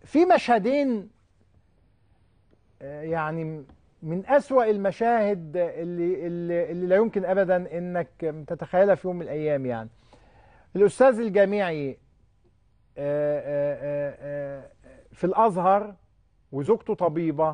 في مشهدين آه، يعني من أسوأ المشاهد اللي, اللي, اللي لا يمكن أبدا أنك تتخيلها في يوم من الأيام يعني الأستاذ الجامعي آه، آه، آه، في الأزهر وزوجته طبيبة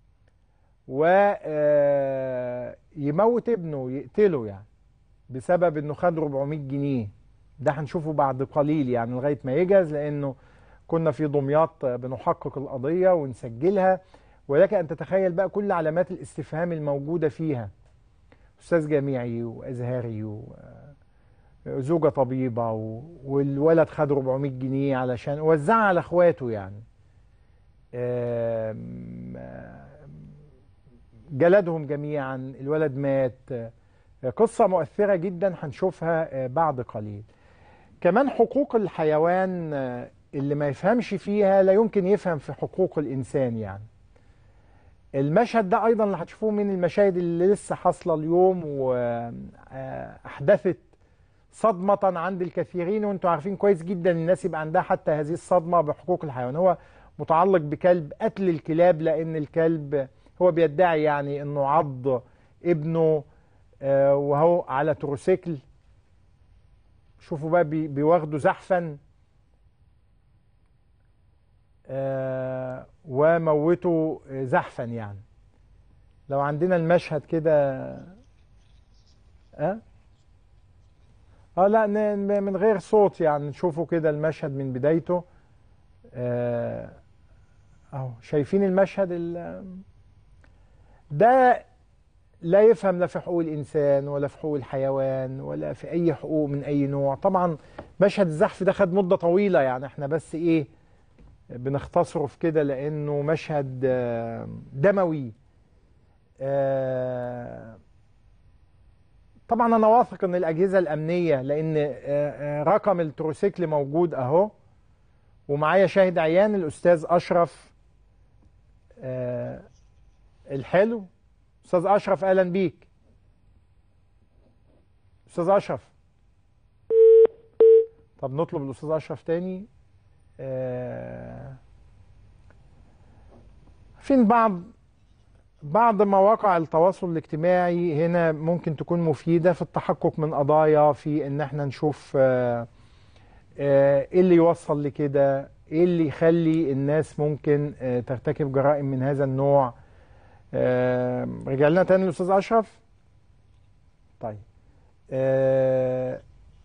ويموت ابنه يقتله يعني بسبب انه خد 400 جنيه ده هنشوفه بعد قليل يعني لغايه ما يجهز لانه كنا في دمياط بنحقق القضيه ونسجلها ولك ان تتخيل بقى كل علامات الاستفهام الموجوده فيها استاذ جامعي وازهري وزوجه طبيبه و- والولد خد 400 جنيه علشان وزعها على اخواته يعني آم، جلدهم جميعا الولد مات قصة مؤثرة جدا هنشوفها بعد قليل كمان حقوق الحيوان اللي ما يفهمش فيها لا يمكن يفهم في حقوق الإنسان يعني المشهد ده أيضا اللي هتشوفوه من المشاهد اللي لسه حاصلة اليوم وأحدثت صدمة عند الكثيرين وانتم عارفين كويس جدا الناس يبقى عندها حتى هذه الصدمة بحقوق الحيوان هو متعلق بكلب قتل الكلاب لأن الكلب هو بيدعي يعني انه عض ابنه آه، وهو على تروسيكل شوفوا بقى بي- بيواخدوا زحفا آه، وموتوا زحفا يعني لو عندنا المشهد كده اه اه لا ن- من غير صوت يعني نشوفوا كده المشهد من بدايته آه، اهو شايفين المشهد ال- ده لا يفهم لا في حقوق الإنسان ولا في حقوق الحيوان ولا في أي حقوق من أي نوع طبعا مشهد الزحف ده خد مدة طويلة يعني احنا بس إيه بنختصره في كده لأنه مشهد آه، دموي آه، طبعا أنا واثق إن الأجهزة الأمنية لأن آه، آه، رقم التروسيكل موجود أهو ومعايا شاهد عيان الأستاذ أشرف آه، الحلو استاذ اشرف اهلا بيك استاذ اشرف طب نطلب الاستاذ اشرف تاني آه، فين بعض بعض مواقع التواصل الاجتماعي هنا ممكن تكون مفيدة في التحقق من قضايا في ان احنا نشوف آه، آه، ايه اللي يوصل لكده ايه اللي يخلي الناس ممكن آه، ترتكب جرائم من هذا النوع آه، رجع لنا تاني الاستاذ اشرف طيب آه،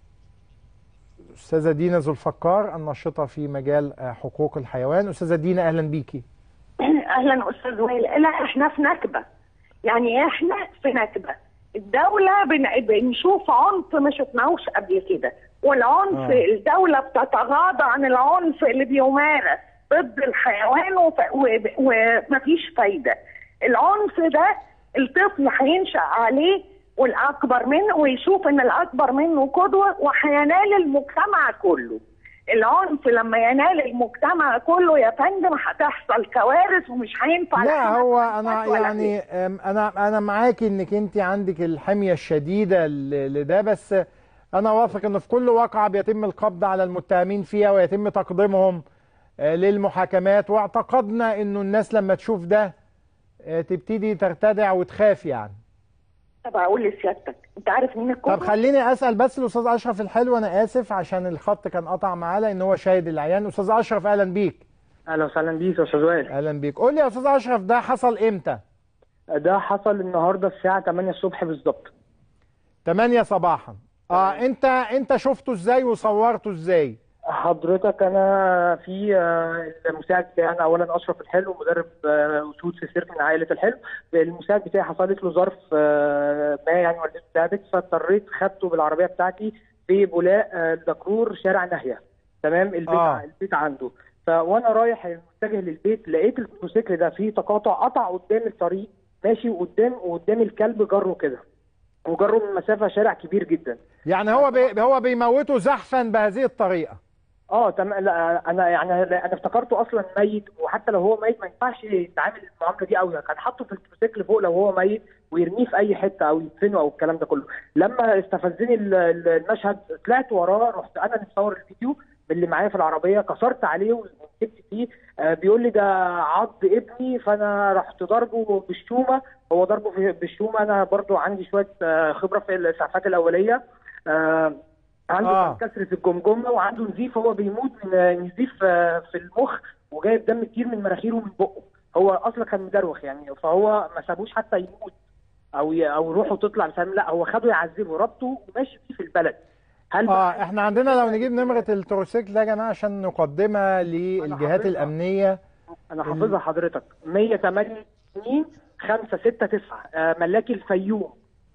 استاذه دينا ذو الفقار الناشطه في مجال آه، حقوق الحيوان استاذه دينا اهلا بيكي اهلا استاذ وائل لا احنا في نكبه يعني احنا في نكبه الدوله بن... بنشوف عنف ما شفناهوش قبل كده والعنف آه. آه. الدوله بتتغاضى عن العنف اللي بيمارس ضد الحيوان وف... و... ومفيش فايده العنف ده الطفل هينشا عليه والاكبر منه ويشوف ان الاكبر منه قدوه وهينال المجتمع كله العنف لما ينال المجتمع كله يا فندم هتحصل كوارث ومش هينفع لا لا هو انا ولا يعني أم، انا انا معاكي انك انت عندك الحميه الشديده ل- لده بس انا واثق ان في كل واقعه بيتم القبض على المتهمين فيها ويتم تقديمهم آه، للمحاكمات واعتقدنا انه الناس لما تشوف ده آه، تبتدي ترتدع وتخاف يعني طب اقول لسيادتك انت عارف مين القدوه طب خليني اسال بس الاستاذ اشرف الحلو انا اسف عشان الخط كان قطع معاه لان هو شاهد العيان استاذ اشرف اهلا بيك اهلا وسهلا بيك يا استاذ وائل اهلا بيك قول لي يا استاذ اشرف ده حصل امتى ده حصل النهارده الساعه 8 الصبح بالظبط 8 صباحا اه انت انت شفته ازاي وصورته ازاي حضرتك انا في آه، المساعد بتاعي انا اولا اشرف الحلو مدرب آه، اسود في سيرك من عائله الحلو المساعد بتاعي حصلت له ظرف آه، ما يعني والدته تعبت فاضطريت خدته بالعربيه بتاعتي في بولاق آه، دكرور شارع ناهيه تمام البيت آه. آه. البيت عنده فوانا رايح متجه للبيت لقيت الموتوسيكل ده فيه تقاطع قطع قدام الطريق ماشي وقدام وقدام الكلب جره كده وجره من مسافه شارع كبير جدا يعني هو بي هو بيموته زحفا بهذه الطريقه اه تمام لا انا يعني انا افتكرته اصلا ميت وحتى لو هو ميت ما ينفعش يتعامل المعامله دي قوي كان حاطه في الموتوسيكل فوق لو هو ميت ويرميه في اي حته او يدفنه او الكلام ده كله لما استفزني ال- ال- المشهد طلعت وراه رحت انا اللي مصور الفيديو باللي معايا في العربيه كسرت عليه مسكت فيه آه، بيقول لي ده عض ابني فانا رحت ضربه بالشومه هو ضربه في- بالشومه انا برضو عندي شويه آه، خبره في الاسعافات الاوليه آه، عنده آه. آه. كسر في الجمجمه وعنده نزيف هو بيموت من آه، نزيف آه، في المخ وجايب دم كتير من مناخيره ومن بقه هو اصلا كان مدروخ يعني فهو ما سابوش حتى يموت او ي... او روحه تطلع فاهم لا هو خده يعذبه ربطه وماشي بيه في البلد هل اه بقى- احنا عندنا لو نجيب نمرة التروسيكل ده يا جماعة عشان نقدمها للجهات حافظها. الأمنية انا حافظها حضرتك 182 5 6 9 آه ملاكي الفيوم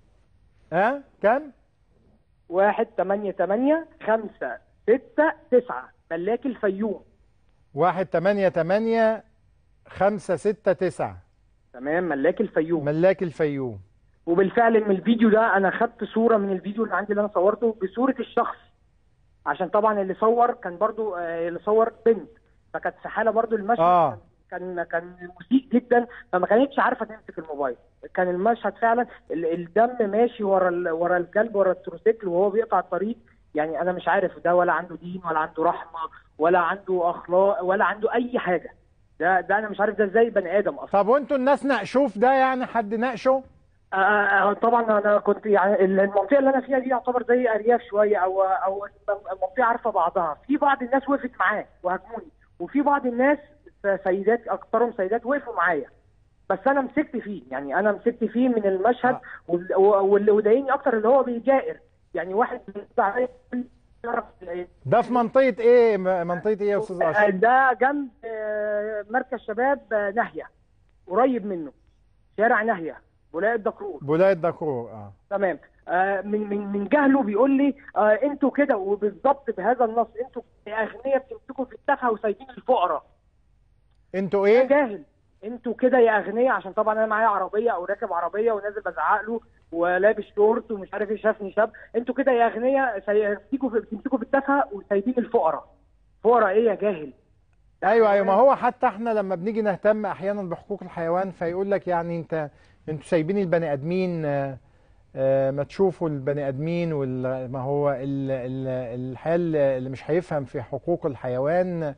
ها كام؟ 1 8 8 5 6 9 ملاكي الفيوم واحد تمانية تمانية خمسة ستة تسعة تمام ملاكي الفيوم ملاك الفيوم وبالفعل من الفيديو ده انا خدت صوره من الفيديو اللي عندي اللي انا صورته بصوره الشخص عشان طبعا اللي صور كان برضو آه، اللي صور بنت فكانت في حاله برضو المشهد آه. كان كان مسيء جدا فما كانتش عارفه تمسك الموبايل كان المشهد فعلا ال- الدم ماشي ورا ال- ورا الكلب ورا التروسيكل وهو بيقطع الطريق يعني انا مش عارف ده ولا عنده دين ولا عنده رحمه ولا عنده اخلاق ولا عنده اي حاجه ده ده انا مش عارف ده ازاي بني ادم اصلا طب وانتوا الناس ناقشوه في ده يعني حد ناقشه؟ آه، آه، طبعا انا كنت يعني المنطقه اللي انا فيها دي يعتبر زي ارياف شويه او او منطقه عارفه بعضها في بعض الناس وقفت معاه وهاجموني وفي بعض الناس سيدات اكثرهم سيدات وقفوا معايا بس انا مسكت فيه يعني انا مسكت فيه من المشهد آه. وال- واللي ضايقني اكتر اللي هو بيجائر يعني واحد بيرد عليا يعرف ده في منطقة ايه؟ م- منطقة ايه يا استاذ اشرف؟ ده جنب آه، مركز شباب آه، ناهيه قريب منه شارع ناهيه بولاق الدكرور بولاية دكرور اه تمام آه من من من جهله بيقول لي آه انتوا كده وبالظبط بهذا النص انتوا اغنياء بتمسكوا في التافهه وسايبين الفقراء انتوا يا ايه؟ جاهل انتوا كده يا اغنياء عشان طبعا انا معايا عربيه او راكب عربيه ونازل بزعق له ولابس شورت ومش عارف ايه شافني شاب انتوا كده يا اغنياء سي- بتمسكوا في بتمسكوا في التافهه وسايبين الفقراء فقراء ايه يا جاهل ايوه ايوه ما هو حتى احنا لما بنيجي نهتم احيانا بحقوق الحيوان فيقول لك يعني انت انتوا سايبين البني ادمين آه، آه، ما تشوفوا البني ادمين وال- ما هو ال- ال- الحياه اللي مش هيفهم في حقوق الحيوان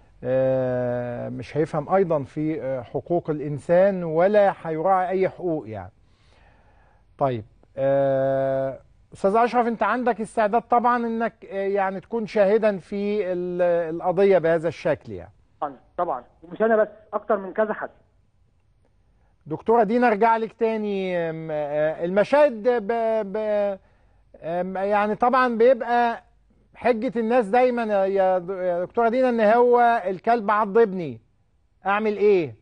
آه، مش هيفهم ايضا في آه، حقوق الانسان ولا هيراعي اي حقوق يعني طيب آه، استاذ اشرف انت عندك استعداد طبعا انك آه، يعني تكون شاهدا في ال- القضيه بهذا الشكل يعني طبعا طبعا ومش انا بس اكتر من كذا حد دكتورة دينا ارجع لك تاني أم، آه، المشاهد ب... ب... أم، يعني طبعا بيبقى حجة الناس دايما يا- يا د- يا دكتورة دينا ان هو الكلب عض ابني اعمل ايه؟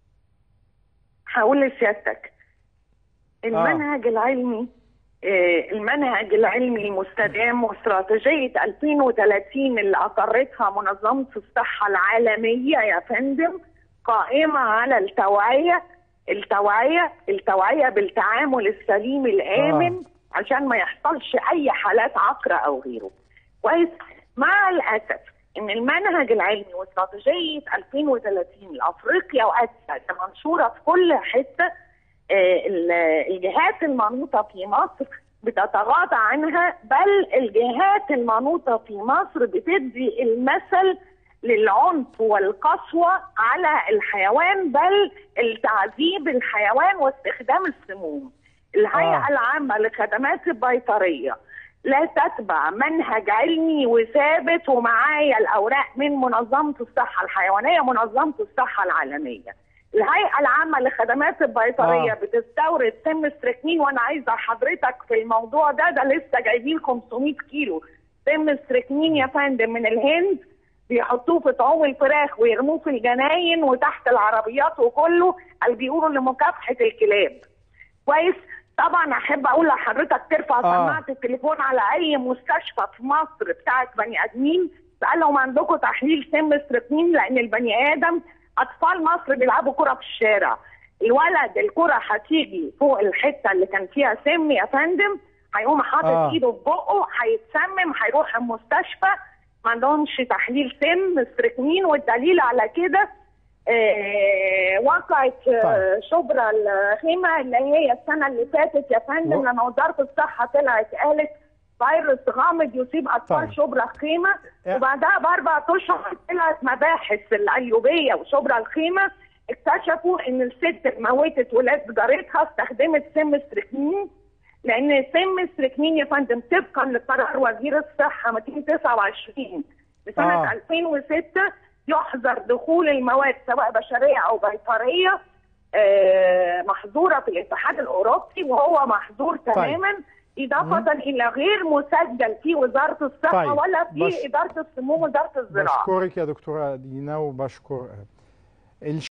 هقول لسيادتك المنهج العلمي آه، المنهج العلمي المستدام واستراتيجية 2030 اللي أقرتها منظمة الصحة العالمية يا فندم قائمة على التوعية التوعية التوعية بالتعامل السليم الآمن آه. عشان ما يحصلش أي حالات عقرة أو غيره كويس مع الأسف إن المنهج العلمي واستراتيجية 2030 لأفريقيا وآسيا اللي منشورة في كل حتة آه، ال- الجهات المنوطة في مصر بتتغاضى عنها بل الجهات المنوطة في مصر بتدي المثل للعنف والقسوة على الحيوان بل التعذيب الحيوان واستخدام السموم الهيئة آه. العامة لخدمات البيطرية لا تتبع منهج علمي وثابت ومعايا الأوراق من منظمة الصحة الحيوانية منظمة الصحة العالمية الهيئة العامة لخدمات البيطرية آه. آه. بتستورد سم ستريكنين وانا عايزة حضرتك في الموضوع ده ده لسه جايبين 500 كيلو سم ستريكنين يا فندم من الهند بيحطوه في طعوم الفراخ ويرموه في الجناين وتحت العربيات وكله قال بيقولوا لمكافحة الكلاب كويس طبعا احب اقول لحضرتك ترفع آه. سماعه التليفون على اي مستشفى في مصر بتاعت بني ادمين تسالهم عندكم تحليل سم ستريكنين لان البني ادم اطفال مصر بيلعبوا كره في الشارع الولد الكره هتيجي فوق الحته اللي كان فيها سم يا فندم هيقوم حاطط آه. آه. ايده في بقه هيتسمم هيروح المستشفى ما عندهمش تحليل سم ستريكنين والدليل على كده آه، وقعت آه، طيب. شبرا الخيمه اللي هي السنه اللي فاتت يا فندم و- لما وزاره الصحه طلعت قالت فيروس غامض يصيب اطفال طيب. شبرا الخيمه إيه. وبعدها باربع اشهر طلعت مباحث الايوبيه وشبرا الخيمه اكتشفوا ان الست اللي موتت ولاد جارتها استخدمت سم ستريكنين لان سم ستريكنين يا فندم طبقا لقرار وزير الصحه 229 لسنه آه. آه. 2006 يحظر دخول المواد سواء بشريه او بيطريه آه، محظوره في الاتحاد الاوروبي وهو محظور تماما اضافه الى غير مسجل في وزاره الصحه طيب. ولا في بش- اداره السموم وزاره الزراعه بشكرك يا دكتورة دينا وبشكر